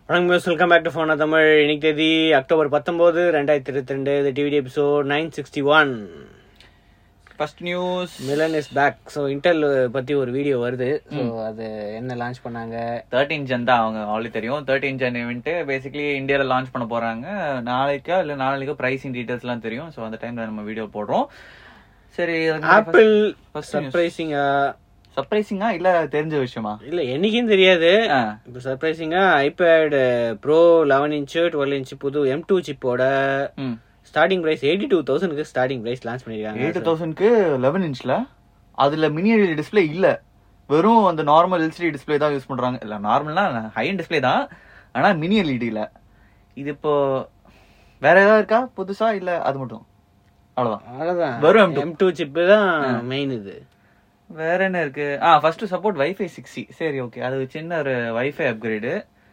வணக்கம் மியூஸ் welcome back to ஃபோனா தமிழ் இன்னைக்கு தேதி அக்டோபர் பத்தொன்பது ரெண்டாயிரத்தி இருபத்தி ரெண்டு இது டிவிடி episode nine sixty one first news Milan is back so Intel பத்தி ஒரு வீடியோ வருது ஸோ அது என்ன லான்ச் பண்ணாங்க தேர்ட்டீன் ஜன் தான் அவங்க ஆல்ரெடி தெரியும் தேர்ட்டீன் ஜன் இவெண்ட் பேசிக்கலி இந்தியாவில் லான்ச் பண்ண போறாங்க நாளைக்கா இல்ல நாளைக்கு பிரைசிங் டீடைல்ஸ் எல்லாம் தெரியும் ஸோ அந்த டைம்ல நம்ம வீடியோ போடுறோம் சரி ஆப்பிள் first news. சர்ப்ரைசிங்கா சர்ப்ரைசிங்கா இல்ல தெரிஞ்ச விஷயமா இல்ல என்னைக்கும் தெரியாது ஆ, இப்போ சர்ப்ரைசிங்கா iPad pro eleven inch twelve inch புது எம் டூ சிப்போட ம் ஸ்டார்டிங் பிரைஸ் எயிட்டி டூ தௌசண்ட்க்கு ஸ்டார்டிங் பிரைஸ் லான்ச் எயிட் பண்ணிருக்காங்க தௌசண்ட்க்கு லெவன் இன்ச்ல அதுல மினி டிஸ்ப்ளே இல்ல வெறும் அந்த நார்மல் எல்சிடி டிஸ்ப்ளே தான் யூஸ் பண்றாங்க இல்ல நார்மல்னா ஹை டிஸ்ப்ளே தான் ஆனா மினி எல்இடில இது இப்போ வேற ஏதாவது இருக்கா புதுசா இல்ல அது மட்டும் அவ்வளவுதான் அவ்வளவுதான் வெறும் M2. எம் டூ சிப்பு தான் மெயின் இது வேற என்ன இருக்கு ஆ ஃபர்ஸ்ட் சப்போர்ட் வைஃபை சிக்ஸ்டி சரி ஓகே அது சின்ன ஒரு வைஃபை அப்கிரேடு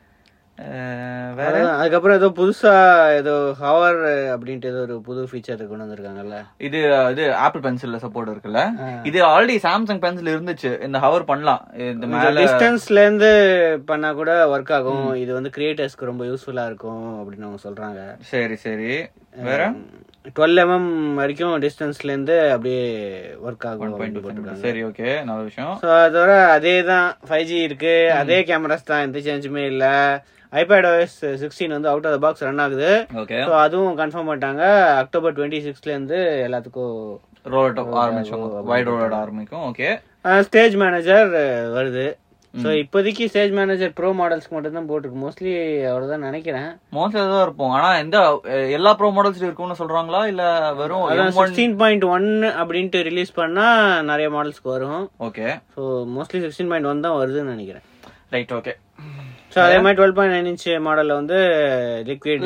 வேற அதான், அதுக்கப்புறம் ஏதோ புதுசா ஏதோ ஹவர் அப்படின்ட்டு ஏதோ ஒரு புது ஃபீச்சர் கொண்டு வந்திருக்காங்கல்ல இது இது ஆப்பிள் பென்சில்ல சப்போர்ட் இருக்குல்ல ஆ. இது ஆல்ரெடி சாம்சங் பென்சில் இருந்துச்சு இந்த ஹவர் பண்ணலாம் இந்த மேல டிஸ்டன்ஸ்ல இருந்து பண்ணா கூட ஒர்க் ஆகும் இது வந்து கிரியேட்டர்ஸ்க்கு ரொம்ப யூஸ்ஃபுல்லா இருக்கும் அப்படின்னு அவங்க சொல்றாங்க சரி சரி வேற டுவெல் எம்எம் வரைக்கும் டிஸ்டன்ஸ்ல இருந்து அப்படியே ஒர்க் ஆகும் அப்படின்னு போட்டிருக்காங்க சரி ஓகே நல்ல விஷயம் ஸோ அதோட அதே தான் ஃபைவ் ஜி இருக்கு அதே கேமராஸ் தான் எந்த சேஞ்சுமே இல்ல ஐபேட் ஓஎஸ் சிக்ஸ்டீன் வந்து out of the box run ஆகுது ஓகே ஸோ அதுவும் கன்ஃபார்ம் பண்ணிட்டாங்க அக்டோபர் டுவெண்ட்டி சிக்ஸ்ல இருந்து எல்லாத்துக்கும் ரோல் அவுட் ஆரம்பிச்சோம் வைட் ரோல் அவுட் ஆரம்பிக்கும் ஓகே ஸ்டேஜ் மேனேஜர் வருது ஸோ இப்போதைக்கு ஸ்டேஜ் மேனேஜர் ப்ரோ மாடல்ஸ்க்கு மட்டும் தான் போட்டிருக்கு மோஸ்ட்லி அவ்வளோதான் நினைக்கிறேன் மோஸ்ட்லி தான் இருப்போம் ஆனா எந்த அஹ், எல்லா ப்ரோ மாடல்ஸ் இருக்கும்னு சொல்றாங்களா இல்ல வெறும் அதான் M1 சிக்ஸ்டீன் பாயிண்ட் ஒன் அப்படின்ட்டு ரிலீஸ் பண்ணா நிறைய மாடல்ஸ்க்கு வரும் okay so mostly sixteen point one தான் வருதுன்னு நினைக்கிறேன் ரைட் ஓகே ஸோ அதே மாதிரி டுவெல் பாயிண்ட் நைன் இன்ச் மாடல்ல வந்து லிக்விட்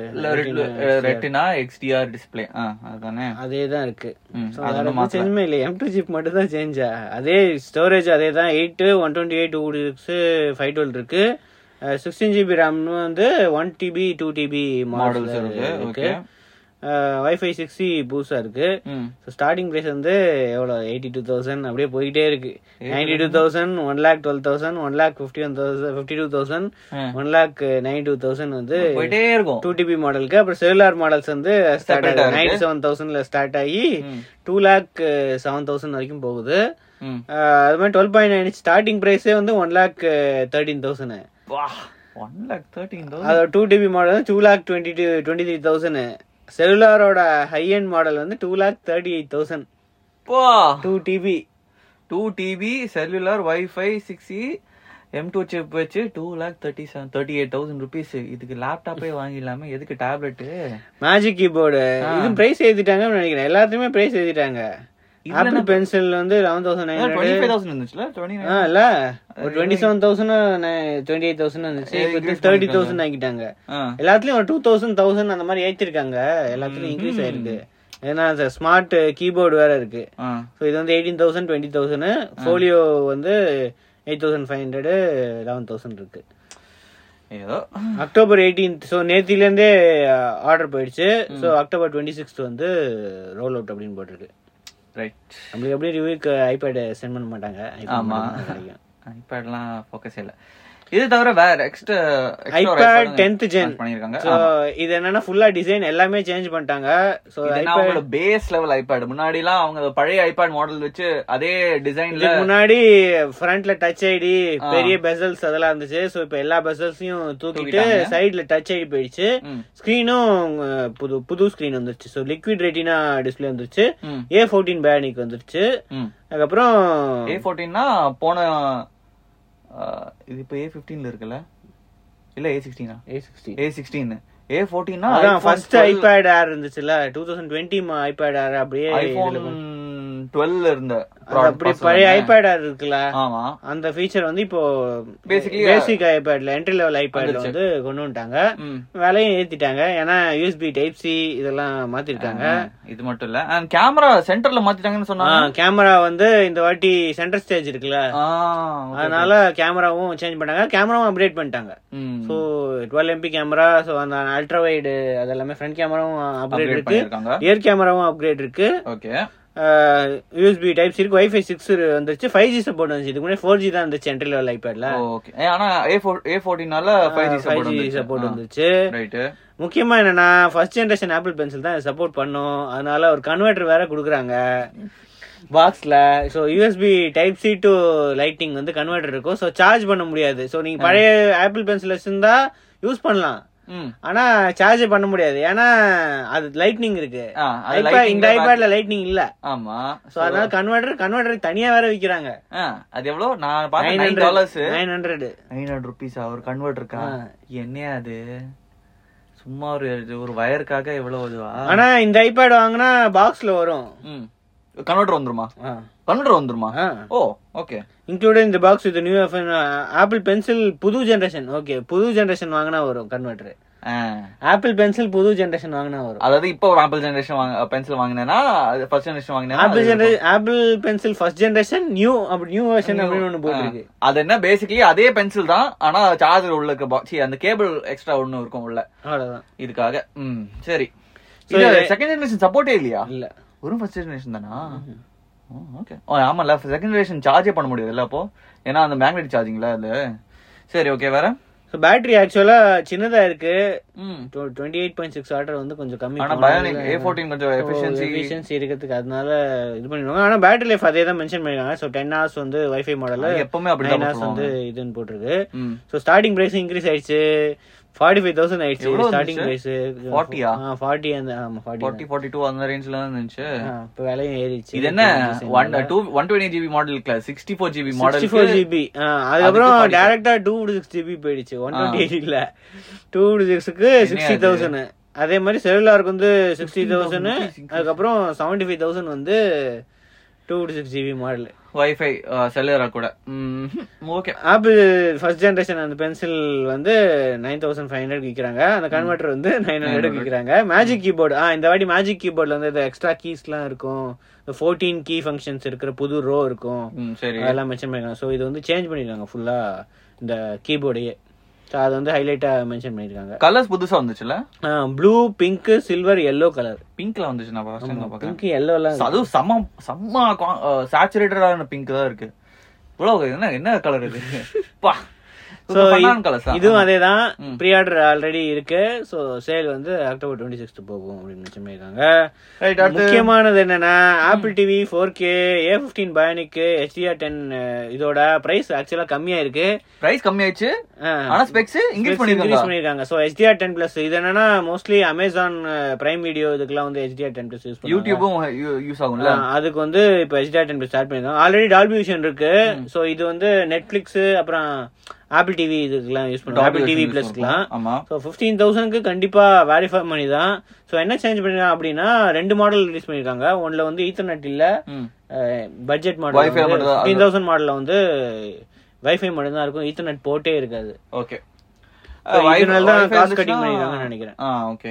ரெட்டினா எக்ஸ்டிஆர் டிஸ்ப்ளே அதுதானே அதே தான் இருக்கு ம், ஸோ அது வேற ஒண்ணும் எதுவும் சேஞ்சுமே இல்லை எம் டூ ஜிப் மட்டும் தான் சேஞ்சா அதே ஸ்டோரேஜ் அதே தான் eight one twenty eight two six five twelve இருக்கு சிக்ஸ்டீன் ஜிபி ரேம்னு வந்து one TB two TB models models இருக்கு இருக்கு ஓகே வைஃபை சிக்ஸ்டி பூஸ்டா இருக்கு ம் ஸோ ஸ்டார்டிங் ப்ரைஸ் வந்து எவ்வளோ எயிட்டி டூ தௌசண்ட் அப்படியே போயிட்டே இருக்கு ninety two thousand one lakh twelve thousand one lakh fifty one thousand fifty two thousand ம். One lakh ninety two thousand வந்து போயிட்டே இருக்கும் டூ டிபி மாடலுக்கு அப்புறம் செல்லுலார் மாடல்ஸ் வந்து ஸ்டார்ட் Separate ஆ ஆகுது இருக்கு. நைன்டி செவன் தௌசண்ட்ல ஸ்டார்ட் ஆகி ம். டூ லேக் செவன் தௌசண்ட் வரைக்கும் போகுது ம் அஹ் அது மாதிரி டுவெல் பாயிண்ட் நைன் ஸ்டார்டிங் ப்ரைஸே வந்து ஒன் லேக் தேர்ட்டீன் தௌசண்ட் வா ஒன் லேக் தேர்ட்டீன் அது two TB model two lakh twenty two twenty three thousand செல்லுலாரோட ஹை எண்ட் மாடல் வந்து two lakh thirty eight thousand வா two TB two TB cellular wifi six M two chip வச்சு two lakh thirty seven thirty eight thousand rupees இதுக்கு லேப்டாப்பே வாங்கிடலாமே எதுக்கு tablet magic keyboard இது price ஏத்திட்டாங்கன்னு நினைக்கிறேன் எல்லாத்தையுமே பிரைஸ் ஏத்திட்டாங்க ஆப்பிள் பென்சில் வந்து eleven thousand nine twenty five thousand இருந்துச்சுல டுவெண்ட்டி ஆ இல்ல ஒரு twenty seven thousand twenty eight thousand இருந்துச்சு இப்போ தேர்ட்டி தௌசண்ட் ஆக்கிட்டாங்க எல்லாத்துலயும் ஒரு டூ தௌசண்ட் தௌசண்ட் அந்த மாதிரி ஏத்திருக்காங்க எல்லாத்துலயும் இன்க்ரீஸ் ஆயிருக்கு ஏன்னா அந்த ஸ்மார்ட் கீபோர்டு வேற இருக்கு ஸோ இது வந்து eighteen thousand twenty thousand folio வந்து eight thousand five hundred eleven thousand இருக்கு ஏதோ அக்டோபர் எயிட்டீன்த் ஸோ நேத்திலேருந்தே ஆர்டர் போயிடுச்சு ஸோ அக்டோபர் டுவெண்ட்டி சிக்ஸ்த் வந்து ரோல் அவுட் அப்படின்னு போட்டிருக்கு ரைட் நம்மளுக்கு எப்படி ரிவ்யூக்கு ஐபேட் சென்ட் பண்ண மாட்டாங்க iPhone ஆமா. மட்டும் தான் கிடைக்கும் ஐபேட்லாம் ஃபோக்கஸ் இல்ல இது தவிர வேற நெக்ஸ்ட் ஐபேட் டென்த் ஜென் பண்ணிருக்காங்க ஸோ இது என்னன்னா ஃபுல்லா டிசைன் எல்லாமே சேஞ்ச் பண்ணிட்டாங்க ஸோ அவங்களோட பேஸ் லெவல் ஐபேட் முன்னாடி எல்லாம் அவங்க பழைய ஐபேட் மாடல் வச்சு அதே டிசைன்ல இதுக்கு முன்னாடி ஃப்ரண்ட்ல டச் ஐடி பெரிய பெசல்ஸ் அதெல்லாம் இருந்துச்சு ஸோ இப்போ எல்லா பெசல்ஸையும் தூக்கிட்டு சைடுல டச் ஐடி போயிடுச்சு ம். ஸ்க்ரீனும் புது புது ஸ்க்ரீன் வந்துருச்சு ஸோ லிக்விட் ரெட்டினா டிஸ்பிளே வந்துருச்சு ம். ஏ ஃபோர்டீன் பேனிக் வந்துருச்சு ம் அதுக்கப்புறம் ஏ ஃபோர்டீன்னா போன ஆஹ், இது இப்போ ஏ ஃபிஃப்டீன்ல இருக்குல்ல இல்ல ஏ சிக்ஸ்டீனா ஏ சிக்ஸ்டீன் ஏ சிக்ஸ்டீன் ஏ ஃபோர்டீன்னா அதான் ஃபர்ஸ்ட் ஐபேட் ஏர் இருந்துச்சுல two thousand twenty iPad Air அப்படியே ஐபோன் இதுல கொண்டு- டுவெல் இருந்த அது product அப்படி processor பழைய தானே? ஐபேட் ஏர் இருக்குல்ல ஆமா அந்த ஃபீச்சர் வந்து இப்போ Basically, பேசிக் ஐபேட்ல என்ட்ரி லெவல் ஐபேட்ல வந்து கொண்டு வந்துட்டாங்க ம். விலையும் ஏத்திட்டாங்க ஏன்னா யூஎஸ்பி டைப் சி இதெல்லாம் மாத்திருக்காங்க இது மட்டும் இல்ல அண்ட் கேமரா சென்டர்ல மாத்திட்டாங்கன்னு சொன்னாங்க கேமரா வந்து இந்த வாட்டி சென்டர் ஸ்டேஜ் இருக்குல்ல ஆ, okay. அதனால கேமராவும் சேஞ்ச் பண்ணாங்க கேமராவும் அப்டேட் பண்ணிட்டாங்க ம். So twelve MP camera so அந்த அல்ட்ரா வைடு அதெல்லாமே ஃப்ரண்ட் கேமராவும் அப்கிரேட் Upgrade இருக்கு பண்ணிருக்காங்க ரியர் கேமராவும் அப்கிரேட் இருக்கு ஓகே யூஎஸ்பி டைப் சி இருக்கு வைஃபை சிக்ஸ் வந்துருச்சு ஃபைவ் ஜி சப்போர்ட் வந்துச்சு இதுக்கு முன்னாடி ஃபோர் ஜி தான் இருந்துச்சு என்ட்ரி லெவல் ஐபேட்ல ஓகே ஆனா ஏ ஃபோர் ஏ ஃபோர்டீனால five G five G support support வந்துருச்சு ரைட்டு முக்கியமா என்னன்னா ஃபர்ஸ்ட் ஜென்ரேஷன் ஆப்பிள் பென்சில் தான் சப்போர்ட் பண்ணும் அதனால ஒரு கன்வெர்ட்டர் வேற கொடுக்குறாங்க பாக்ஸ்ல so USB type C to Lightning வந்து கன்வெர்ட்டர் இருக்கும் ஸோ சார்ஜ் பண்ண முடியாது ஸோ நீங்க பழைய ஆப்பிள் பென்சில் வச்சிருந்தா யூஸ் பண்ணலாம் ம் ஆனா சார்ஜ் பண்ண முடியாது ஏன்னா அது லைட்னிங் இருக்கு ஆ, அது iPad- lightning இந்த ல ஐபேட்ல லைட்னிங் இல்ல ஆமா சோ அதனால கன்வெர்ட்டர் கன்வெர்ட்டர் தனியா வேற விக்கிறாங்க ஆ, அது எவ்வளவு நான் பார்த்தேன் nine nine hundred dollars nine hundred nine hundred rupees ஒரு கன்வெர்ட் இருக்கா ஆ. என்னையா அது சும்மா ஒரு ஒரு வயருக்காக எவ்வளவு இதுவா ஆனா இந்த ஐபேட் வாங்கினா பாக்ஸ்ல வரும் ம் கன்வெர்டர் வந்துருமா கன்வெர்டர் வந்துருமா ஓ ஓகே இன்க்ளூடட் இந்த பாக்ஸ் இது நியூ ஆப்பிள் பென்சில் புது ஜென்ரேஷன் ஓகே புது ஜென்ரேஷன் வாங்கினா வரும் கன்வெர்ட்டர் ஆப்பிள் பென்சில் புது ஜென்ரேஷன் வாங்கினா வரும் அதாவது இப்போ ஆப்பிள் ஜெனரேஷன் வாங்க பென்சில் வாங்கினேன்னா அது ஃபர்ஸ்ட் ஜெனரேஷன் வாங்கினா Apple generation Apple pencil first generation new அப்படி நியூ வெர்ஷன் அப்படின்னு ஒண்ணு போட்டிருக்கு அது என்ன பேசிக்கலி அதே பென்சில் தான் ஆனா சார்ஜர் உள்ள இருக்க box- சி, அந்த கேபிள் எக்ஸ்ட்ரா ஒண்ணு இருக்கும் உள்ள அவ்வளவுதான் இதுக்காக ம் சரி So, இது- செகண்ட் ஜெனரேஷன் சப்போர்ட்டே இல்லையா இல்ல ஒரு ஃபர்ஸ்ட் ஜெனரேஷன் தானா ஓகே ஓ ஆமால செகண்ட் ஜெனரேஷன் சார்ஜே பண்ண முடியாதுல்ல அப்போ ஏன்னா அந்த மேக்னெட் சார்ஜிங்ல அது சரி ஓகே வேற ஸோ பேட்டரி ஆக்சுவலா சின்னதா இருக்கு ம் twenty eight point six order வந்து கொஞ்சம் கம்மி ஆனா பயோனிக் ஏ ஃபோர்டீன் கொஞ்சம் எஃபிஷியன்சி எஃபிஷியன்சி இருக்கிறதுக்கு அதனால இது பண்ணிடுவாங்க ஆனா பேட்டரி லைஃப் அதே தான் மென்ஷன் பண்ணிருக்காங்க ஸோ டென் ஹவர்ஸ் வந்து வைஃபை மாடல் எப்பவுமே அப்படிதான் நைன் ஹவர்ஸ் சொல்லுவாங்க. வந்து இதுன்னு போட்டிருக்கு ம் ஸோ ஸ்டார்டிங் பிரைஸ் இன்க்ரீஸ் ஆயிடுச்சு ஃபார்ட்டி ஃபைவ் தௌசண்ட் ஆயிடுச்சு எவ்வளவு ஸ்டார்டிங் பிரைஸ் இருந்துச்சு? 40 யா? ஃபார்ட்டி அந்த ஆமா ஃபார்ட்டி ஃபார்ட்டி ஃபார்ட்டி டூ அந்த ரேஞ்ச்ல தான் இருந்துச்சு இப்போ விலையும் ஏறிடுச்சு இது என்ன one two one twenty GB மாடலுக்கு sixty four GB sixty model four GB அதுக்கப்புறம் அதுக்கு 40. டேரக்டா டூ சிக்ஸ் ஜிபி போயிடுச்சு ஒன் டுவெண்ட்டி எயிட் இல்ல டூ சிக்ஸ்க்கு சிக்ஸ்டி அது? தௌசண்ட் அதே மாதிரி செல்லுலாருக்கு வந்து சிக்ஸ்டி தௌசண்ட் 16,000 அதுக்கப்புறம் செவன்டி ஃபைவ் தௌசண்ட் வந்து two six GB model wifi செல்லுரா கூட ஓகே ஆப்பிள் ஃபர்ஸ்ட் ஜென்ரேஷன் அந்த பென்சில் வந்து நைன் தௌசண்ட் ஃபைவ் ஹண்ட்ரட் விற்கிறாங்க அந்த கன்வெர்ட்டர் வந்து நைன் ஹண்ட்ரட் விற்கிறாங்க மேஜிக் கீபோர்டு ஆ இந்த வாட்டி மேஜிக் கீபோர்டில் வந்து எக்ஸ்ட்ரா கீஸ்லாம் இருக்கும் ஃபோர்டீன் கீ ஃபங்க்ஷன்ஸ் இருக்கிற புது ரோ இருக்கும் ம் சரி அதெல்லாம் மென்ஷன் பண்ணிருக்காங்க ஸோ இது வந்து சேஞ்ச் பண்ணிருக்காங்க ஃபுல்லா இந்த கீபோர்டையே ஸோ அது வந்து ஹைலைட்டா மென்ஷன் பண்ணிருக்காங்க கலர்ஸ் புதுசா வந்துச்சுல blue pink silver yellow colour பிங்க்ல வந்துச்சு நான் ஃபர்ஸ்ட் டைம் பாக்கறேன் பிங்க் எல்லோலாம் அதுவும் செம்ம செம்ம சேச்சுரேட்டடான பிங்க் தான் இருக்கு இவ்வளவு என்ன என்ன கலர் இது பா ஸோ கலர்ஸ் இதுவும் அதே தான் ப்ரீ ஆர்டர் ஆல்ரெடி இருக்கு ஸோ சேல் வந்து அக்டோபர் டுவெண்ட்டி சிக்ஸ்த் போகும் அப்படின்னு மென்ஷன் பண்ணிருக்காங்க ரைட் அடுத்து முக்கியமானது என்னன்னா Apple TV four K A fifteen Bionic HDR ten இதோட பிரைஸ் ஆக்சுவலா கம்மியா இருக்கு பிரைஸ் கம்மி ஆயிடுச்சு ஆ. ஆனா ஸ்பெக்ஸ் இன்க்ரீஸ் பண்ணிருக்காங்க பண்ணிருக்காங்க சோ HDR டென் பிளஸ் இது என்னன்னா மோஸ்ட்லி அமேசான் பிரைம் வீடியோ இதுக்கெல்லாம் வந்து HDR டென் பிளஸ் யூஸ் பண்ணுவாங்க யூடியூபும் யூஸ் ஆகும்ல ஆ, அதுக்கு வந்து இப்போ HDR டென் பிளஸ் ஸ்டார்ட் பண்ணிருக்காங்க ஆல்ரெடி டால்பி விஷன் இருக்கு சோ இது வந்து நெட்ஃபிளிக்ஸ் அப்புறம் ஆப்பிள் டிவி இதுக்கெல்லாம் யூஸ் பண்ணுவாங்க ஆப்பிள் டிவி பிளஸ்க்குலாம் ஆமா ஸோ ஃபிஃப்டீன் தௌசண்ட்க்கு கண்டிப்பா வேரிஃபை பண்ணி தான் ஸோ என்ன சேஞ்ச் பண்ணிருக்காங்க அப்படின்னா ரெண்டு மாடல் ரிலீஸ் பண்ணிருக்காங்க ஒன்ல வந்து ஈத்தர்நெட் இல்ல ம் பட்ஜெட் Wi-Fi மாடல் மட்டும் தான். ஃபிஃப்டீன் தௌசண்ட் மாடல்ல வந்து வைஃபை மட்டும் தான் இருக்கும் ஈத்தர்நெட் போட்டே இருக்காது ஓகே So, இதனால தான் காசு கட்டிங் பண்ணிருக்காங்கன்னு நினைக்கிறேன் ஆ ஓகே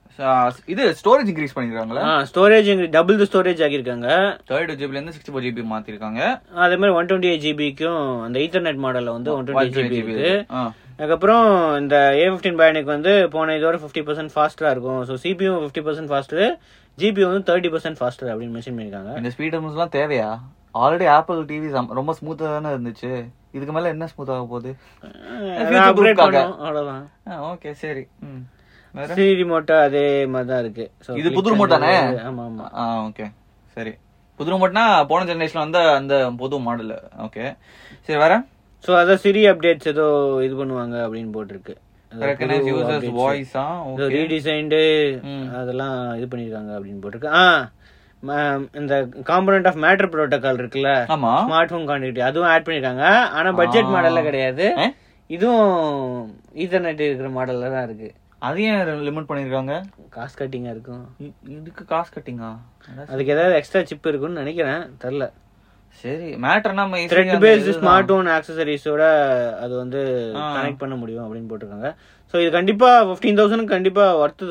இது ஸ்டோரேஜ் இன்க்ரீஸ் பண்ணிருக்காங்களா ஸ்டோரேஜ் டபுள் த ஸ்டோரேஜ் ஆகியிருக்காங்க தேர்ட் ஜிபில இருந்து சிக்ஸ்டி ஃபோர் ஜிபி மாத்திருக்காங்க அதே மாதிரி ஒன் டுவெண்ட்டி எயிட் ஜிபிக்கும் அந்த ஈத்தர்நெட் மாடல்ல வந்து ஒன் டுவெண்ட்டி ஜிபி ஜிபி இருக்கு அதுக்கப்புறம் இந்த ஏ ஃபிஃப்டின் பயானிக் வந்து போன இதோட ஃபிஃப்டி பர்சன்ட் ஃபாஸ்டரா இருக்கும் so CPU fifty percent faster GB வந்து தேர்ட்டி பர்சன்ட் ஃபாஸ்டர் அப்படின்னு மென்ஷன் பண்ணிருக்காங்க இந்த ஸ்பீட் எல்லாம் தேவையா ஆல்ரெடி ஆப்பிள் டிவி ரொம்ப ஸ்மூத்தா தானே இருந்துச்சு இதுக்கு மேல என்ன ஸ்மூத் ஆக போகுது future அப்கிரேட் proof-காக. பண்ணும் அவ்வளவுதான் ஓகே சரி ம். வேற சி ரிமோட்டா அதே மாதிரி தான் இருக்கு So, இது click புது remote தானே? பண்றது, ஆமா ஆமா ஆ ஓகே சரி புது ரிமோட்னா போன ஜெனரேஷன்ல வந்த அந்த புது மாடல் ஓகே சரி வேற ஸோ அதான் சிரி அப்டேட்ஸ் ஏதோ இது பண்ணுவாங்க அப்படின்னு போட்டிருக்கு அது ரெக்கனைஸ் புது யூசர்ஸ் updates. வாய்ஸா ஏதோ ஓகே ரீடிசைன்டு ம். அதெல்லாம் இது பண்ணிருக்காங்க அப்படின்னு போட்டிருக்கு ஆ ம- இந்த காம்பனன்ட் ஆஃப் மேட்டர் ப்ரோட்டோகால் இருக்குல்ல ஆமா ஸ்மார்ட் ஃபோன் கனெக்டிவிட்டி அதுவும் ஆட் பண்ணிருக்காங்க ஆனா பட்ஜெட் ஆ. மாடல்ல கிடையாது ஏ? இதுவும் ஈத்தர்நெட் இருக்கிற மாடல்ல தான் இருக்கு அது ஏன் லிமிட் பண்ணிருக்காங்க காசு கட்டிங்கா இருக்கும் இ- இதுக்கு காசு கட்டிங்கா அதுக்கு ஏதாவது எக்ஸ்ட்ரா சிப் இருக்குன்னு நினைக்கிறேன் தெரில சரி மேட்டர் நம்ம த்ரெட் பேஸ்ட் ஸ்மார்ட் ஃபோன் ஆக்சசரிஸோட அது வந்து ஆ. கனெக்ட் பண்ண முடியும் அப்படின்னு போட்டிருக்காங்க ஸோ இது கண்டிப்பா ஃபிஃப்டீன் தௌசண்ட் கண்டிப்பா ஒர்த்து தான்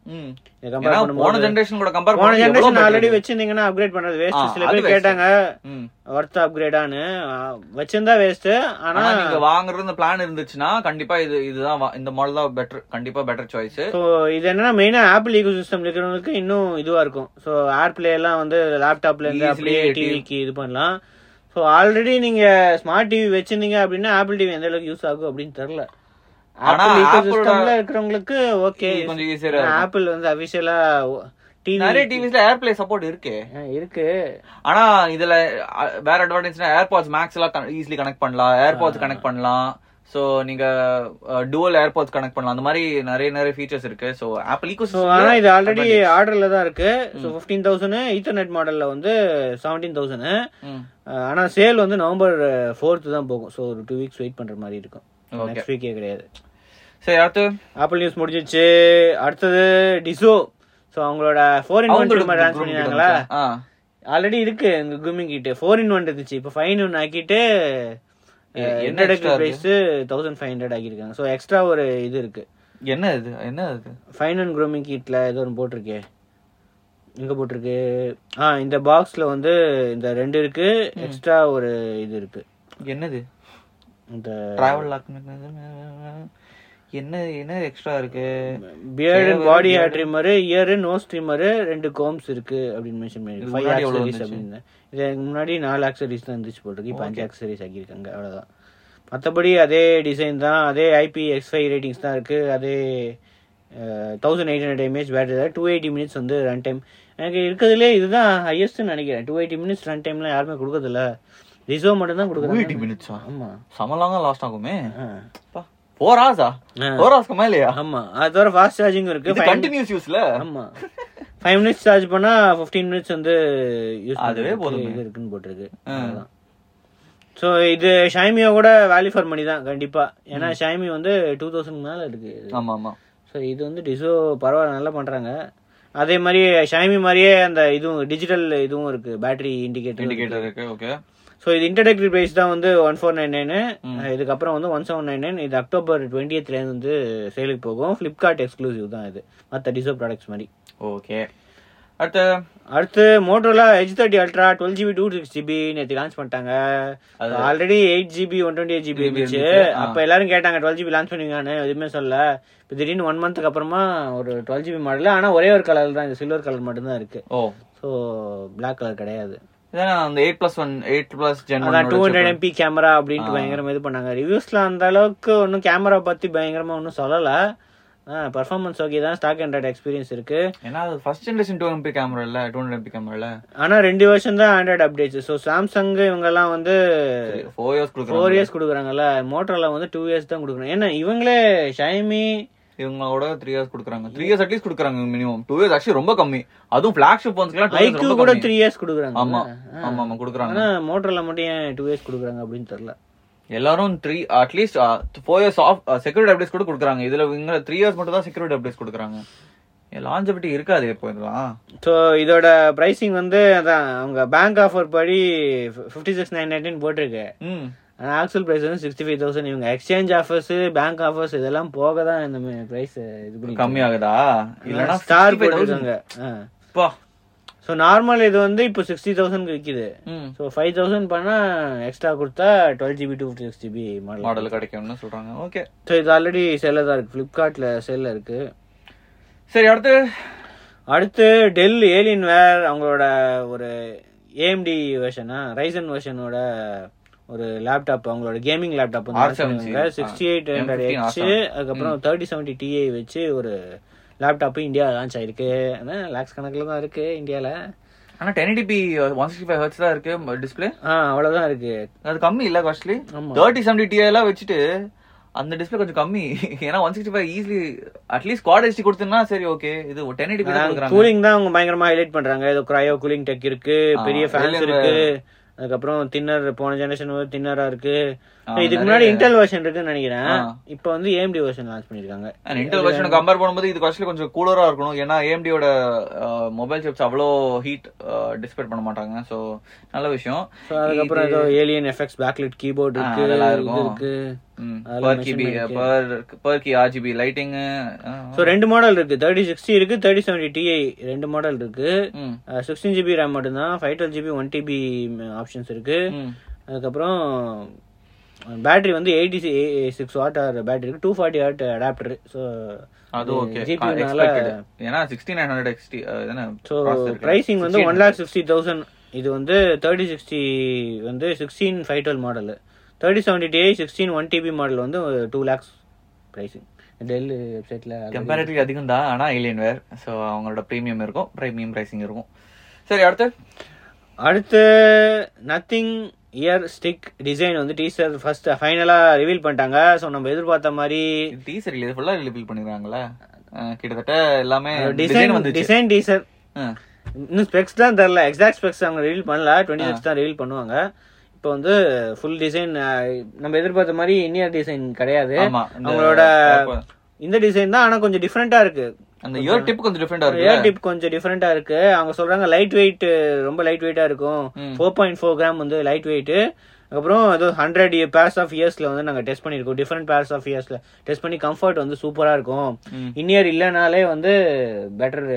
ம். இதை ஏன்னா கம்பேர் போன பண்ணும்போது ஜெனரேஷன் கூட கம்பேர் போன ஜெனரேஷன் ஆல்ரெடி வச்சிருந்தீங்கன்னா அப்கிரேட் பண்றது ஆ, வேஸ்ட் சில அது பேர் waste. கேட்டாங்க ம் ஒர்த் அப்கிரேடான்னு வச்சிருந்தா வேஸ்ட் ஆனா ஆனா நீங்க வாங்குறது பிளான் இருந்துச்சுன்னா கண்டிப்பா இது இதுதான் வா- இந்த மாடல் தான் பெட்டர் கண்டிப்பா பெட்டர் சாய்ஸ் ஸோ இது என்னன்னா மெயினா ஆப்பிள் ஈகோ சிஸ்டம் இருக்கிறவங்களுக்கு இன்னும் இதுவா இருக்கும் ஸோ ஏர் பிளே எல்லாம் வந்து லேப்டாப்ல இருந்து Easily அப்படியே TV டிவிக்கு இது பண்ணலாம் ஸோ ஆல்ரெடி நீங்க ஸ்மார்ட் டிவி வச்சிருந்தீங்க அப்படின்னா ஆப்பிள் டிவி எந்த அளவுக்கு யூஸ் ஆகும் அப்படின்னு தெரியல ஆனா ஆப்பிள் ஈகோ Apple-ஓட- சிஸ்டம்ல இருக்கிறவங்களுக்கு ஓகே இது கொஞ்சம் ஈஸியா ஆப்பிள் வந்து அபிஷியலா டிவி நிறைய டிவிஸ்ல ஏர்பிளே சப்போர்ட் இருக்கு இருக்கு ஆனா இதுல அ, வேற அட்வான்டேஜ்னா ஏர்பாட்ஸ் மேக்ஸ் எல்லாம் ஈஸிலி கனெக்ட் பண்ணலாம் ஏர்பாட்ஸ் கனெக்ட் பண்ணலாம் சோ நீங்க டுவல் ஏர்பாட்ஸ் கனெக்ட் பண்ணலாம் அந்த மாதிரி நிறைய நிறைய ஃபீச்சர்ஸ் இருக்கு சோ ஆப்பிள் ஈகோ ஸோ ஆனா இது ஆல்ரெடி ஆர்டர்ல தான் இருக்கு ஸோ ஃபிஃப்டீன் தௌசண்ட் ஈத்தர்நெட் மாடல்ல வந்து செவன்டீன் தௌசண்ட் ஆனா சேல் வந்து நவம்பர் ஃபோர்த் தான் போகும் ஸோ ஒரு டூ வீக்ஸ் வெயிட் பண்ற மாதிரி இருக்கும் Okay. நெக்ஸ்ட் வீக்கே கிடையாது சரி அடுத்து ஆப்பிள் நியூஸ் முடிஞ்சிச்சு அடுத்தது டிசோ ஸோ அவங்களோட ஃபோர் இன் ஒன் அவங்களோட ட்ரிம்மர் லான்ச் group கிட்ட பண்ணிருக்காங்களா வந்துச்சா? ஆ. ஆல்ரெடி இருக்கு எங்க குமிங் கிட்ட ஃபோர் இன் ஒன் இருந்துச்சு இப்போ ஃபைவ் ஒன் ஆக்கிட்டு எ- என்ன introductory extra price thousand five hundred ஆக்கியிருக்காங்க ஸோ எக்ஸ்ட்ரா ஒரு இது இருக்கு என்ன இது என்ன இது ஃபைன் அண்ட் க்ரூமிங் கிட்ல ஏதோ ஒன்று போட்டிருக்கே எங்க போட்டிருக்கு ஆ இந்த பாக்ஸ்ல வந்து இந்த ரெண்டு இருக்கு எக்ஸ்ட்ரா ஒரு இது இருக்கு என்னது இந்த டிராவல் என்ன என்ன எக்ஸ்ட்ரா இருக்கு beard and body hair trimmer ear nose trimmer ரெண்டு கோம்ஸ் இருக்கு அப்படின்னு மென்ஷன் இதுக்கு பண்ணிருக்கு ஃபைவ் முன்னாடி எவ்வளவு ஆக்சரிஸ் அப்படின்னு இதுக்கு முன்னாடி நாலு ஆக்சரிஸ் தான் இருந்துச்சு போட்டிருக்கு இப்போ அஞ்சு ஆக்சரிஸ் ஆக்கியிருக்காங்க அவ்வளவுதான் மற்றபடி அதே டிசைன் தான் அதே ஐபி எக்ஸ் ஃபைவ் ரேட்டிங்ஸ் தான் இருக்கு அதே thousand eight hundred mAh battery தான் டூ எயிட்டி மினிட்ஸ் வந்து ரன் டைம் எனக்கு இருக்கிறதுலே இதுதான் ஹையஸ்ட்னு நினைக்கிறேன் டூ எயிட்டி மினிட்ஸ் ரன் டைம்லாம் யாருமே கொடுக்கறதில்ல ரிசோ மட்டும் தான் எயிட்டி கொடுக்குறாங்க மினிட்ஸா ஆமா சமலாங்க லாஸ்ட் ஆகுமே ஆ. ஃபோர் ஹவர்ஸா ஆ. ஃபோர் ஹவர்ஸ்க்கு மேலயா ஆமா அது தவிர ஃபாஸ்ட் சார்ஜிங் இருக்கு இது Five- கண்டினியூஸ் யூஸ்ல ஆமா ஃபைவ் மினிட்ஸ் சார்ஜ் பண்ணா ஃபிஃப்டீன் மினிட்ஸ் வந்து யூஸ் அதுவே போதுமே. இது இருக்குன்னு போட்டிருக்கு ஸோ இது ஷைமியோ கூட வேல்யூ ஃபார் மணி தான் கண்டிப்பா ஏன்னா ஷைமி வந்து டூ தௌசண்ட் மேல இருக்கு ஆமா ஆமா ஸோ இது வந்து டிசோ பரவாயில்ல நல்லா பண்றாங்க அதே மாதிரி ஷைமி மாதிரியே அந்த இதுவும் டிஜிட்டல் இதுவும் இருக்கு பேட்டரி இண்டிகேட்டர் இண்டிகேட்டர் இருக்கு ஓகே ஸோ இது இன்டர்டெக்டரி பிரைஸ் தான் வந்து ஒன் ஃபோர் நைன் நைனு இதுக்கப்புறம் வந்து ஒன் செவன் நைன் நைன் இது அக்டோபர் டுவெண்ட்டியத்லேருந்து வந்து சேலுக்கு போகும் ஃப்ளிப்கார்ட் எக்ஸ்க்ளூசிவ் தான் இது மற்ற டிசோ ப்ராடக்ட்ஸ் மாதிரி ஓகே அடுத்து அடுத்து Motorola H thirty ultra twelve GB two six GB நேற்று லான்ச் பண்ணிட்டாங்க already eight GB one twenty eight GB இருந்துச்சு அப்ப எல்லாரும் கேட்டாங்க டுவெல் ஜிபி லான்ச் பண்ணுவீங்கன்னு எதுவுமே சொல்ல இப்போ திடீர்னு ஒன் மந்த்துக்கு அப்புறமா ஒரு டுவெல் ஜிபி மாடல் ஆனா ஒரே ஒரு கலர் தான் இந்த சில்வர் கலர் மட்டும் தான் இருக்கு ஓ ஸோ பிளாக் கலர் கிடையாது இதானே அந்த eight plus one eight plus gen அதான் டூ ஹண்ட்ரட் எம்பி கேமரா அப்படின்ட்டு பயங்கரமா இது பண்ணாங்க ரிவ்யூஸ்ல அந்த அளவுக்கு ஒன்றும் கேமரா பத்தி பயங்கரமா ஒன்றும் சொல்லல பர்ஃபார்மன்ஸ் ஓகே தான் ஸ்டாக் ஆண்ட்ராய்டு எக்ஸ்பீரியன்ஸ் இருக்கு ஏன்னா அது first generation two MP camera இல்ல டூ ஹண்ட்ரட் எம்பி கேமரா இல்ல ஆனா ரெண்டு வருஷம் தான் ஆண்ட்ராய்டு அப்டேட்ஸ் ஸோ சாம்சங் இவங்க எல்லாம் வந்து ஃபோர் இயர்ஸ் ஃபோர் கொடுக்குறாங்க இயர்ஸ் கொடுக்குறாங்கல்ல மோட்டோல வந்து டூ இயர்ஸ் தான் கொடுக்குறாங்க ஏன்னா இவங்களே ஷைமி இவங்களோட த்ரீ இயர்ஸ் கொடுக்குறாங்க த்ரீ இயர்ஸ் அட்லீஸ்ட் கொடுக்குறாங்க மினிமம் டூ இயர்ஸ் ஆக்சுவலி ரொம்ப கம்மி அதுவும் ஃபிளாக்ஷிப் போன்ஸ்க்குலாம் டூ ஐக்யூ இயர்ஸ் கூட ரொம்ப த்ரீ இயர்ஸ் கொடுக்குறாங்க ஆமா ஆமா ஆமா கொடுக்குறாங்க ஆனா மோட்டோல மட்டும் ஏன் டூ இயர்ஸ் கொடுக்குறாங்க அப்படின்னு தெரியல எல்லாரும் three at least four years of security updates கூட கொடுக்குறாங்க இதுல இங்க த்ரீ இயர்ஸ் மட்டும் தான் செக்யூரிட்டி அப்டேட்ஸ் கொடுக்குறாங்க லாஞ்சபிலிட்டி இருக்காது இப்போ இதெல்லாம் ஸோ இதோட பிரைசிங் வந்து அதான் அவங்க பேங்க் ஆஃபர் படி ஃபிஃப்டி சிக்ஸ் நைன் நைன்டீன் போட்டிருக்கு ம் ஆனா ஆக்சுவல் பிரைஸ் வந்து சிக்ஸ்டி ஃபைவ் தௌசண்ட் இவங்க எக்ஸ்சேஞ்ச் ஆஃபர்ஸ் பேங்க் ஆஃபர்ஸ் இதெல்லாம் போக தான் இந்த பிரைஸ் இது பண்ணி கம்மியாகுதா இல்லனா ஸ்டார் போட்டிருக்காங்க பா ஸோ நார்மல் இது வந்து இப்போ சிக்ஸ்டி தௌசண்ட் விற்கிது ம் ஸோ ஃபைவ் தௌசண்ட் பண்ணா எக்ஸ்ட்ரா கொடுத்தா twelve GB two fifty six GB model model கிடைக்கும்னு சொல்றாங்க ஓகே ஸோ இது ஆல்ரெடி செல்ல தான் இருக்கு ஃப்ளிப்கார்ட்ல செல்ல இருக்கு சரி அடுத்து அடுத்து டெல் ஏலியன் வேர் அவங்களோட ஒரு ஏஎம்டி வெர்ஷனா ரைசன் வெர்ஷனோட ஒரு லேப்டாப் அவங்களோட கேமிங் லேப்டாப் R70. வந்து sixty eight hundred M15 H அதுக்கப்புறம் தேர்ட்டி செவன்டி டிஐ வச்சு ஒரு லேப்டாப் இந்தியா லான்ச் ஆயிருக்கு ஆனால் லேக்ஸ் கணக்கில் தான் இருக்கு இந்தியாவில் ஆனா ten eighty one sixty five hertz தான் இருக்கு டிஸ்பிளே ஆ அவ்வளோதான் இருக்கு அது கம்மி இல்ல காஸ்ட்லி ஆமா. தேர்ட்டி செவன்டி டிஐ எல்லாம் வச்சுட்டு அந்த டிஸ்பிளே கொஞ்சம் கம்மி ஏன்னா one sixty five easily at least quad HD கொடுத்தனா சரி ஓகே இது டென் எயிட்டி தான் கொடுக்குறாங்க கூலிங் தான் அவங்க பயங்கரமா ஹைலைட் பண்றாங்க ஏதோ கிரையோ கூலிங் டெக் இருக்கு ஆ, பெரிய ஃபேன்ஸ் alien இருக்கு அதுக்கப்புறம் தின்னர் போன ஜெனரேஷன் தின்னரா இருக்கு ஆ, இதுக்கு நிறைய- முன்னாடி இன்டெல் வெர்ஷன் இருக்குன்னு நினைக்கிறேன் ஆ. இப்போ வந்து ஏஎம்டி வெர்ஷன் லான்ச் பண்ணிருக்காங்க அண்ட் இன்டெல் வெர்ஷன் கம்பேர் பண்ணும்போது இது காஸ்ட்லி கொஞ்சம் கூலரா இருக்கணும் ஏன்னா ஏஎம்டியோட மொபைல் சிப்ஸ் அவ்வளோ ஹீட் டிஸ்பேட் பண்ண மாட்டாங்க ஸோ நல்ல விஷயம் ஸோ அதுக்கப்புறம் ஏதோ ஏலியன் எஃபெக்ட்ஸ் பேக்லிட் கீபோர்ட் ஆ, இருக்கு அதெல்லாம் இது இருக்கும். இருக்கு அதெல்லாம் per key per per key RGB lighting so ரெண்டு மாடல் இருக்கு தேர்ட்டி சிக்ஸ்டி இருக்கு தேர்ட்டி செவன்டி டிஐ ரெண்டு மாடல் இருக்கு சிக்ஸ்டீன் ஜிபி ரேம் மட்டும்தான் five twelve GB one TB options இருக்கு அதுக்கப்புறம் பேட்டரி வந்து eighty six watt hour battery இருக்கு two forty watt adapter so அது ஓகே ஜிபினால ஏன்னா sixty nine hundred XT so pricing வந்து ஒன் லேக் சிக்ஸ்டி தௌசண்ட் இது வந்து தேர்ட்டி சிக்ஸ்டி வந்து sixteen five twelve model thirty seventy Ti sixteen one TB model வந்து two lakhs pricing Dell வெப்சைட்ல competitive அதிகம் தான் ஆனா ஏலியன் வேர் ஸோ அவங்களோட ப்ரீமியம் இருக்கும் ப்ரீமியம் பிரைசிங் இருக்கும் சரி அடுத்து அடுத்து நத்திங் இயர் ஸ்டிக் டிசைன் வந்து டீசர் ஃபர்ஸ்ட் ஃபைனலா ரிவீல் பண்ணிட்டாங்க ஸோ நம்ம எதிர்பார்த்த மாதிரி டீசர் இல்ல ஃபுல்லா ரிவீல் பண்ணிருக்காங்களா கிட்டத்தட்ட எல்லாமே டிசைன் டிசைன் வந்து டிசைன் டீசர் இன்னும் ஸ்பெக்ஸ் தான் தெரில எக்ஸாக்ட் ஸ்பெக்ஸ் அவங்க ரிவீல் பண்ணல டுவெண்ட்டி சிக்ஸ் தான் ரிவீல் பண்ணுவாங்க இப்போ வந்து ஃபுல் டிசைன் நம்ம எதிர்பார்த்த மாதிரி இன்னியர் டிசைன் கிடையாது ஆமா இந்த- அவங்களோட இந்த டிசைன் தான் ஆனா கொஞ்சம் டிஃப்ரெண்டா இருக்கு அந்த இயர் டிப் கொஞ்சம் டிஃபரெண்டா இருக்கு ஏர் டிப் கொஞ்சம் டிஃப்ரெண்டா இருக்கு அவங்க சொல்றாங்க லைட் வெயிட் ரொம்ப லைட் வெயிட்டா இருக்கும் ஃபோர் பாயிண்ட் ஃபோர் கிராம் வந்து லைட் வெயிட் அப்புறம் அது ஹண்ட்ரட் பேர்ஸ் ஆஃப் இயர்ஸ்ல வந்து நாங்க டெஸ்ட் பண்ணிருக்கோம் டிஃப்ரெண்ட் பேர்ஸ் ஆஃப் இயர்ஸ்ல டெஸ்ட் பண்ணி கம்ஃபர்ட் வந்து சூப்பரா இருக்கும் ம். இன்னியர் இல்லனாலே வந்து பெட்டர்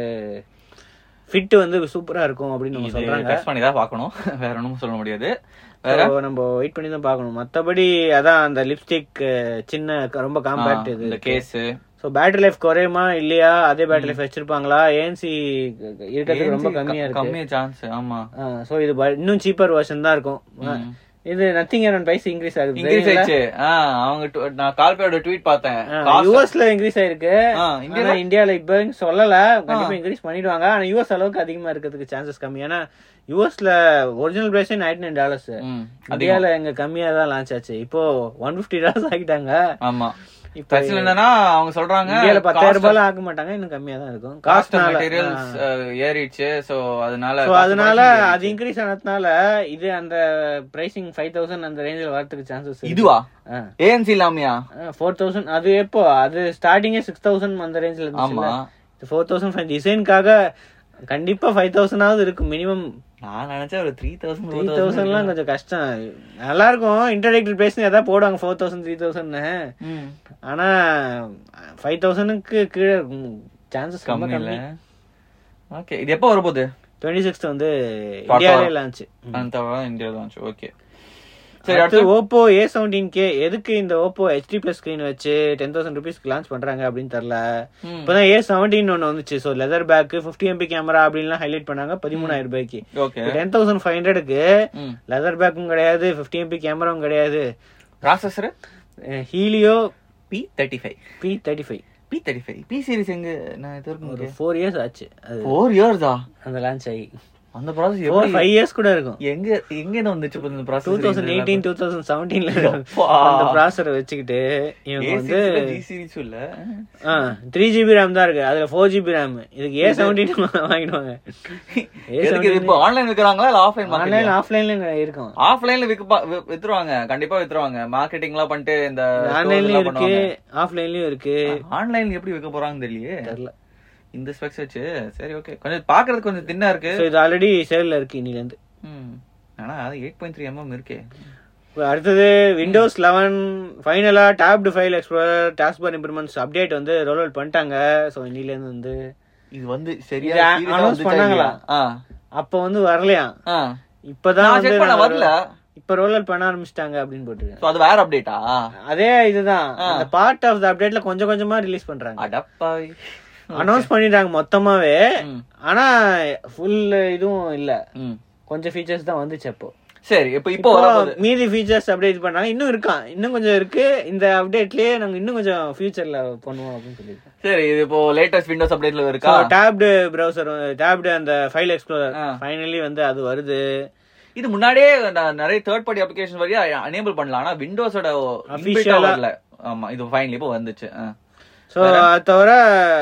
ஃபிட் வந்து சூப்பரா இருக்கும் அப்படின்னு நம்ம இது சொல்றாங்க டெஸ்ட் பண்ணி தான் பார்க்கணும் வேற ஒன்றும் சொல்ல முடியாது வேற So, நம்ம வெயிட் பண்ணி தான் பார்க்கணும் மத்தபடி அதான் அந்த லிப்ஸ்டிக் சின்ன ரொம்ப காம்பேக்ட் இது இந்த கேஸ் ஸோ பேட்டரி லைஃப் குறையுமா இல்லையா அதே பேட்டரி லைஃப் வச்சிருப்பாங்களா ஏஎன்சி இருக்கிறதுக்கு ரொம்ப கம்மியா இருக்கு கம்மியா சான்ஸ் ஆமா ஸோ இது ப- இன்னும் சீப்பர் வெர்ஷன் தான் இருக்கும் இது நத்திங் அரௌண்ட் பிரைஸ் இன்க்ரீஸ் ஆகுது இன்க்ரீஸ் ஆயிடுச்சு ஆ, அவங்க tu- நான் கால்பேயோட ட்வீட் பார்த்தேன் Cost- யூஎஸ்ல இன்க்ரீஸ் ஆயிருக்கு ஆ, ஆனா இந்தியால இப்ப சொல்லல கண்டிப்பா இன்க்ரீஸ் பண்ணிடுவாங்க ஆனா யூஎஸ் அளவுக்கு அதிகமா இருக்கிறதுக்கு சான்சஸ் கம்மி ஏன்னா யூஎஸ்ல ஒரிஜினல் பிரைஸே நைன்டி நைன் டாலர்ஸ் ம், இந்தியால எங்க கம்மியா தான் லான்ச் ஆச்சு இப்போ ஒன் பிப்டி டாலர்ஸ் ஆகிட்டாங்க ஆமா இப்ப பிரச்சனை என்னன்னா அவங்க சொல்றாங்க இந்தியால பத்தாயிரம் ரூபாய் ஆக மாட்டாங்க இன்னும் கம்மியா தான் இருக்கும் காஸ்ட் காஸ்ட்னால மெட்டீரியல்ஸ் ஏறிடுச்சு சோ அதனால ஸோ cost அதனால pricing அது இன்க்ரீஸ் ஆனதுனால இது அந்த பிரைசிங் ஃபைவ் தௌசண்ட் அந்த ரேஞ்சில் வரதுக்கு சான்சஸ் இதுவா ஏஎன்சி இல்லாமையா ஃபோர் தௌசண்ட் அது எப்போ அது ஸ்டார்டிங்கே சிக்ஸ் தௌசண்ட் அந்த ரேஞ்சில் ஆமா இருந்துச்சு ஃபோர் தௌசண்ட் ஃபைவ் டிசைனுக்காக கண்டிப்பா ஃபைவ் தௌசண்டாவது இருக்கும் மினிமம் நான் நினைச்சேன் ஒரு த்ரீ த்ரீ தௌசண்ட் தௌசண்ட்லாம் கொஞ்சம் கஷ்டம் நல்லா இருக்கும் இன்டர்டெக்டட் பிரைஸ் ஏதாவது போடுவாங்க ஃபோர் தௌசண்ட் த்ரீ தௌசண்ட்னு ஆனா ஃபைவ் தௌசண்ட்க்கு கீழே சான்சஸ் ரொம்ப கம்மி இல்ல கம்மி ஓகே இது எப்போ வரப்போகுது டுவெண்ட்டி சிக்ஸ்த் வந்து Part இந்தியாவிலே one. லான்ச் அந்த இந்தியா தான் ஓகே சரி அடுத்து அடுத்து ஓப்போ ஏ செவன்டீன் கே எதுக்கு இந்த ஓப்போ ஹெச்டி பிளஸ் ஸ்கிரீன் வச்சு டென் தௌசண்ட் ருபீஸ்க்கு லான்ச் பண்றாங்க அப்படின்னு தெரியல ம். இப்பதான் ஏ செவன்டீன் ஒன்று வந்துச்சு so leather back fifty MP camera அப்படின்லாம் ஹைலைட் பண்ணாங்க பதிமூணாயிரம் ரூபாய்க்கு ஓகே டென் தௌசண்ட் ஃபைவ் ஹண்ட்ரடுக்கு ம் லெதர் பேக்கும் கிடையாது ஃபிஃப்டி எம்பி கேமராவும் கிடையாது processor Helio P thirty five P thirty five P thirty five P series எங்க நான் இது ஒரு வரைக்கும் ஃபோர் இயர்ஸ் ஆச்சு அது ஃபோர் இயர்ஸா அந்த லான்ச் ஆகி அந்த ப்ராசஸ் ஃபோர் எப்படி ஃபைவ் இயர்ஸ் கூட இருக்கும் எங்க எங்க இருந்து வந்துச்சு இப்ப இந்த two process thousand eighteen two thousand செவன்டீன்ல அப்பா. அந்த ப்ராசரை வச்சுக்கிட்டு இவங்க வந்து ஜி சீரிஸும் இல்ல த்ரீ ஜிபி ரேம் தான் இருக்கு அதுல ஃபோர் ஜிபி ரேம் இதுக்கு ஏ செவன்டீன் வாங்கிடுவாங்க எதுக்கு இது இப்போ ஆன்லைன் விக்கிறாங்களா இல்ல ஆஃப்லைன் ஆன்லைன் ஆஃப்லைன்ல இருக்கும் ஆஃப்லைன்ல விக்க வித்துருவாங்க கண்டிப்பா வித்துருவாங்க மார்க்கெட்டிங் எல்லாம் பண்ணிட்டு இந்த ஆன்லைன்லயும் இருக்கு ஆஃப்லைன்லயும் இருக்கு ஆன்லைன்ல எப்படி விற்க போறாங்கன்னு தெரியலையே தெரியல இந்த ஸ்பெக்ஸ் வச்சு சரி ஓகே கொஞ்சம் பாக்குறதுக்கு கொஞ்சம் தின்னா இருக்கு ஸோ இது ஆல்ரெடி சேல்ல இருக்கு இன்னில இருந்து ம். ஆனா அது எயிட் பாயிண்ட் த்ரீ எம்எம் இருக்கே இப்போ அடுத்தது விண்டோஸ் லெவன் ஃபைனலா tabbed file explorer task improvements update வந்து ரோல் அவுட் பண்ணிட்டாங்க ஸோ இன்னில இருந்து வந்து இது வந்து சரியா இது serious ஆ announce வந்துச்சா பண்ணாங்களா? இல்லையா? ஆ. அப்ப வந்து வரலையா ஆ. இப்பதான் நான் வந்து check பண்ண வரல இப்ப ரோல் அவுட் பண்ண ஆரம்பிச்சிட்டாங்க அப்படின்னு போட்டுருக்கேன் So அது வேற அப்டேட்டா அதே இதுதான் அந்த பார்ட் ஆஃப் த அப்டேட்ல கொஞ்சம் கொஞ்சமா ரிலீஸ் பண்றாங்க அடப்பாவி அனௌன்ஸ் பண்ணிட்டாங்க மொத்தமாவே ம். ஆனா ஃபுல் இதுவும் இல்ல ம். கொஞ்சம் ஃபீச்சர்ஸ் தான் வந்துச்சு அப்போ சரி இப்போ இப்போ இப்போ வரப்போகுது மீதி ஃபீச்சர்ஸ் அப்படியே இது பண்றாங்க இன்னும் இருக்கான் இன்னும் கொஞ்சம் இருக்கு இந்த அப்டேட்லயே நாங்க இன்னும் கொஞ்சம் ஃபியூச்சர்ல பண்ணுவோம் அப்படின்னு சொல்லியிருக்கோம் சரி இது இப்போ லேட்டஸ்ட் விண்டோஸ் அப்டேட்ல இருக்கா டேப்டு பிரவுசர் டேப்டு அந்த ஃபைல் எக்ஸ்ப்ளோரர் ஆ. ஃபைனலி வந்து அது வருது இது முன்னாடியே நான் நிறைய தேர்ட் பார்ட்டி அப்ளிகேஷன் வழியா எனேபிள் பண்ணலாம் ஆனா விண்டோஸோட Official ஆ- வரல ஆமா இது ஃபைனலி இப்போ வந்துச்சு ஆ. ஸோ அது தவிர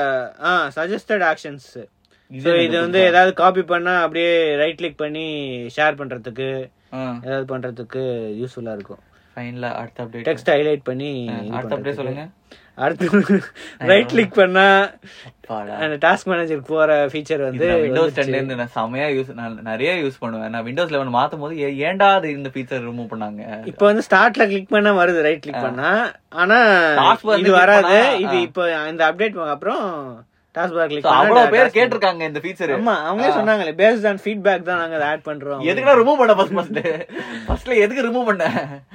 ஆ சஜஸ்டட் ஆக்ஷன்ஸ் இது ஸோ இது வந்து ஏதாவது காப்பி பண்ணா அப்படியே ரைட் கிளிக் பண்ணி ஷேர் பண்றதுக்கு ஆ. ஏதாவது பண்றதுக்கு யூஸ்ஃபுல்லா இருக்கும் ஃபைனலா அடுத்த அப்டேட் டெக்ஸ்ட் ஹைலைட் பண்ணி இது அடுத்த அப்டேட் பண்றதுக்கு. சொல்லுங்க அடுத்து ரைட் கிளிக் பண்ணா அப்பாடா. அந்த டாஸ்க் மேனேஜர் போற ஃபீச்சர் வந்து இது நான் விண்டோஸ் வந்துருச்சு. டென்ல இருந்து நான் செமையா யூஸ் நான் நிறைய யூஸ் பண்ணுவேன் நான் விண்டோஸ் லெவன் மாத்தும் போது ஏ- ஏன்டா அது இந்த ஃபீச்சர் ரிமூவ் பண்ணாங்க இப்போ வந்து ஸ்டார்ட்ல கிளிக் பண்ணா வருது ரைட் கிளிக் பண்ணா ஆனா Task bar இது click வராது பண்ணா, இது ஆ. இப்போ இந்த அப்டேட் அப்புறம் டாஸ்க் பார் கிளிக் So, அவ்வளவு பேர் கேட்டிருக்காங்க இந்த ஃபீச்சர் ஆமா அவங்களே சொன்னாங்களே பேஸ்ட் ஆன் ஃபீட்பேக் தான் நாங்க ஆட் பண்றோம் எதுக்குடா ரிமூவ் பண்ண ஃபர்ஸ்ட் ஃபர்ஸ்ட் ஃபர்ஸ்ட்ல எதுக்கு ரிமூவ் பண்ண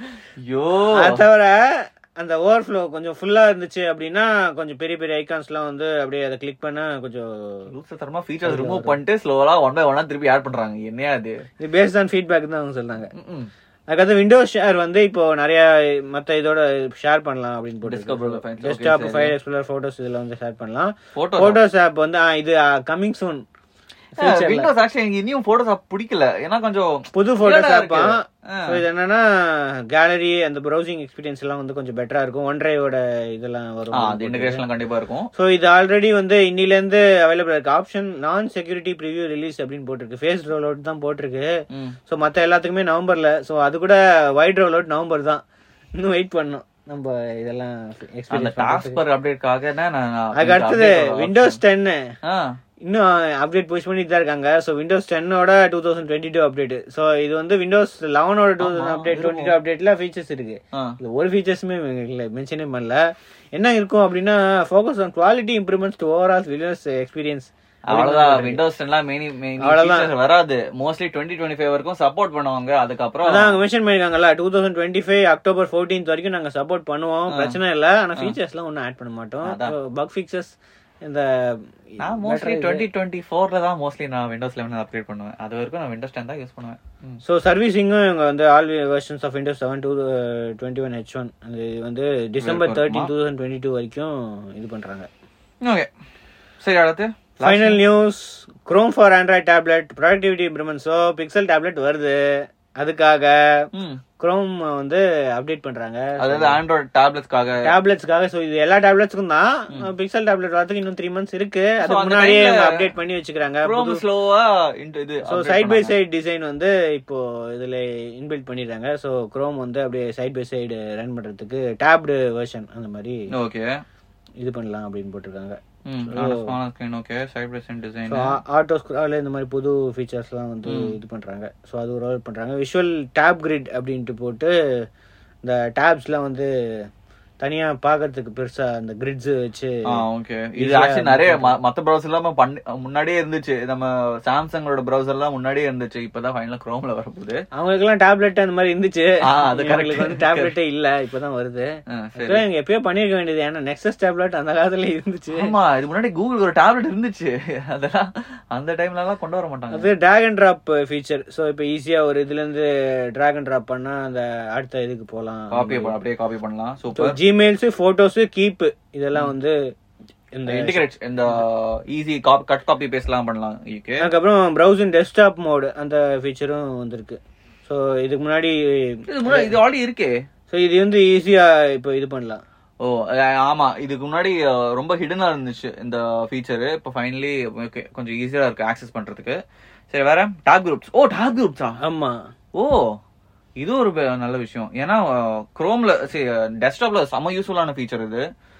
ஐயோ அது தவிர அந்த ஓவர்ஃப்ளோ கொஞ்சம் ஃபுல்லா இருந்துச்சு அப்படின்னா கொஞ்சம் பெரிய பெரிய ஐகான்ஸ்லாம் வந்து அப்படியே அதை கிளிக் பண்ணா கொஞ்சம் லூச தரமா ஃபீச்சர்ஸ் ரிமூவ் பண்ணிட்டு ஸ்லோவா ஒன் பை ஒன்னா திருப்பி ஆட் பண்றாங்க என்னையா அது இது பேஸ்ட் ஆன் ஃபீட்பேக் தான் அவங்க சொல்றாங்க ம்ம். அதுக்கடுத்து விண்டோஸ் ஷேர் வந்து இப்போ நிறைய மத்த இதோட ஷேர் பண்ணலாம் அப்படின்னு Desktop போட்டு files, okay, டெஸ்க்டாப் சரி. ஃபைல் எக்ஸ்ப்ளோரர் போட்டோஸ் இதுல வந்து ஷேர் பண்ணலாம் Photos போட்டோஸ் ஆப் வந்து ஆ, இது கமிங் சூன் விண்டோஸ் ஆக்சுவலி எனக்கு இன்னும் போட்டோஸ் பிடிக்கல ஏன்னா கொஞ்சம் புது போட்டோஸ் weird-ஆ ஆப்பா இருக்கு. ஆ. ஸோ இது என்னன்னா கேலரி அந்த ப்ரௌசிங் எக்ஸ்பீரியன்ஸ் எல்லாம் வந்து கொஞ்சம் பெட்டரா இருக்கும் ஒன் டிரைவோட இதெல்லாம் ஆ, வரும் அது இன்டகிரேஷன் கண்டிப்பா இருக்கும் ஸோ இது ஆல்ரெடி வந்து இன்னில இருந்து அவைலபிள் இருக்கு ஆப்ஷன் நான் செக்யூரிட்டி ப்ரிவியூ ரிலீஸ் அப்படின்னு போட்டிருக்கு ஃபேஸ் ரோல் அவுட் தான் போட்டிருக்கு ம். ஸோ மற்ற எல்லாத்துக்குமே நவம்பர்ல ஸோ அது கூட வைட் ரோல் அவுட் நவம்பர் தான் இன்னும் வெயிட் பண்ணணும் நம்ம இதெல்லாம் அந்த எக்ஸ்பீரியன்ஸ் டாஸ்க் பர் அப்டேட்காக நான் அதுக்கு அடுத்தது விண்டோஸ் டென்னு ஆ இன்னும் அப்டேட் புஷ் பண்ணிட்டு தான் இருக்காங்க ஸோ விண்டோஸ் டென்னோட two thousand twenty two update so இது வந்து விண்டோஸ் லெவனோட two thousand update twenty two அப்டேட்ல ஃபீச்சர்ஸ் இருக்கு ஆ. இதுல ஒரு ஃபீச்சர்ஸுமே இல்லை மென்ஷனே பண்ணல என்ன இருக்கும் அப்படின்னா focus on quality improvements to overall Windows experience அவ்வளவுதான் விண்டோஸ் எல்லாம் மெனி மெனி அவ்வளவுதான். features வராது மோஸ்ட்லி டுவெண்ட்டி டுவெண்ட்டி ஃபைவ் வரைக்கும் சப்போர்ட் பண்ணுவாங்க அதுக்கப்புறம் அதான் அவங்க மென்ஷன் பண்ணிருக்காங்கல்ல two thousand twenty five October fourteenth வரைக்கும் நாங்க சப்போர்ட் பண்ணுவோம் பிரச்சனை இல்ல ஆனா ஃபீச்சர்ஸ்லாம் ஒன்றும் ஆட் பண்ண மாட்டோம் பக் ஃபிக்சஸ் இந்த நான் மோஸ்ட்லி டுவெண்ட்டி டுவெண்ட்டி ஃபோர்ல தான் மோஸ்ட்லி நான் விண்டோஸ் லெவன் அப்கிரேட் பண்ணுவேன் அது வரைக்கும் நான் விண்டோஸ் டென் தான் யூஸ் பண்ணுவேன் ம். ஸோ சர்வீசிங்கும் இவங்க வந்து all versions of Windows seven to twenty one H one அது வந்து December thirteen two thousand twenty two வரைக்கும் இது பண்றாங்க ஓகே சரி அடுத்து final news Chrome for Android tablet productivity improvement so Pixel tablet வருது அதுக்காக ம். குரோம் வந்து அப்டேட் பண்றாங்க அதாவது ஆண்ட்ராய்ட் டேப்லெட்ஸ்க்காக டேப்லெட்ஸ்க்காக சோ இது எல்லா டேப்லெட்ஸ்க்கும் தான் பிக்சல் டேப்லெட் வரதுக்கு இன்னும் த்ரீ மந்த்ஸ் இருக்கு அதுக்கு அந்த முன்னாடியே timeல அப்டேட் பண்ணி வச்சுக்கிறாங்க குரோம் ஸ்லோவா இது so side by side design வந்து இப்போ இதுல இன்பில்ட் பண்ணிடுறாங்க ஸோ குரோம் வந்து அப்படியே சைட் பை சைடு ரன் பண்றதுக்கு டேப்டு வெர்ஷன் அந்த மாதிரி ஓகே இது பண்ணலாம் அப்படின்னு போட்டிருக்காங்க ம் small screen okay side by side design so auto scroll இந்த மாதிரி புது ஃபீச்சர்ஸ்லாம் வந்து இது பண்றாங்க ஸோ அது ரோல் பண்றாங்க விஷுவல் டேப் கிரிட் அப்படின்ட்டு போட்டு இந்த டேப்ஸ்லாம் வந்து தனியா பார்க்கறதுக்கு பெருசா அந்த கிரிட்ஸ் வச்சு ஆ ஓகே இது ஆக்சுவலி நிறைய ம- மத்த browser எல்லாம் பண்ணி முன்னாடியே இருந்துச்சு நம்ம சாம்சங்கோட browser எல்லாம் முன்னாடியே இருந்துச்சு இப்பதான் ஃபைனலா குரோம்ல வரப்போகுது அவங்களுக்குலாம் டேப்லெட் அந்த மாதிரி இருந்துச்சு ஆ, அது correct. எங்களுக்கு வந்து டேப்லெட்டே இல்ல இப்பதான் வருது ஆ, சரி Actually, இவங்க எப்பயோ பண்ணிருக்க வேண்டியது ஏன்னா நெக்ஸஸ் டேப்லெட் அந்த காலத்துல இருந்துச்சு ஆமா இது முன்னாடி கூகுள் ஒரு டேப்லெட் இருந்துச்சு அதெல்லாம் அந்த டைம்ல எல்லாம் கொண்டு வர மாட்டாங்க அது drag and drop feature so இப்போ ஈஸியா ஒரு இதுல இருந்து டிராக் அண்ட் டிராப் பண்ணா அந்த அடுத்த இதுக்கு போலாம் காப்பி அப்படியே காப்பி பண்ணலாம் சூப்பர் ஜிமெயில்ஸ் போட்டோஸ் கீப் இதெல்லாம் வந்து இந்த இன்டிகிரேட் இந்த ஈஸி கட் காப்பி பேஸ்ட்லாம் பண்ணலாம் ஓகே அதுக்கப்புறம் ப்ரௌசிங் டெஸ்க்டாப் மோடு அந்த ஃபீச்சரும் வந்திருக்கு ஸோ இதுக்கு முன்னாடி இது முன்னாடி இது ஆல்ரெடி இருக்கே ஸோ இது வந்து ஈஸியா இப்போ இது பண்ணலாம் ஓ அஹ் ஆமா இதுக்கு முன்னாடி அஹ், ரொம்ப ஹிடனா இருந்துச்சு இந்த ஃபீச்சர் இப்போ ஃபைனலி ஓகே கொஞ்சம் ஈஸியா இருக்கு ஆக்சஸ் பண்றதுக்கு சரி வேற டாப் குரூப்ஸ் ஓ டாப் குரூப்ஸா ஆமா ஓ இது ஒரு பெ- நல்ல விஷயம் ஏன்னா குரோம்ல டெஸ்க்டாப்ல செம யூஸ்ஃபுல்லான ஃபீச்சர் இது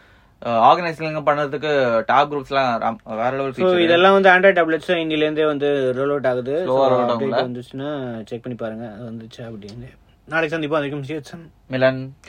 ஆர்கனைசிங் பண்றதுக்கு டாப் குரூப்ஸ்லாம் ரம்- வேற லெவல் ஸோ ஃபீச்சர் இதெல்லாம் வந்து ஆண்ட்ராய்ட் டேப்லெட்ஸ் இன்னிலேருந்தே வந்து ரோல் அவுட் ஆகுது Slow ஆ roll out அப்டேட் ஆகும்ல? வந்துச்சுன்னா செக் பண்ணி பாருங்க அது வந்துச்சு அப்படின்னு நாளைக்கு சந்திப்போம் அதுக்கும் மிலன்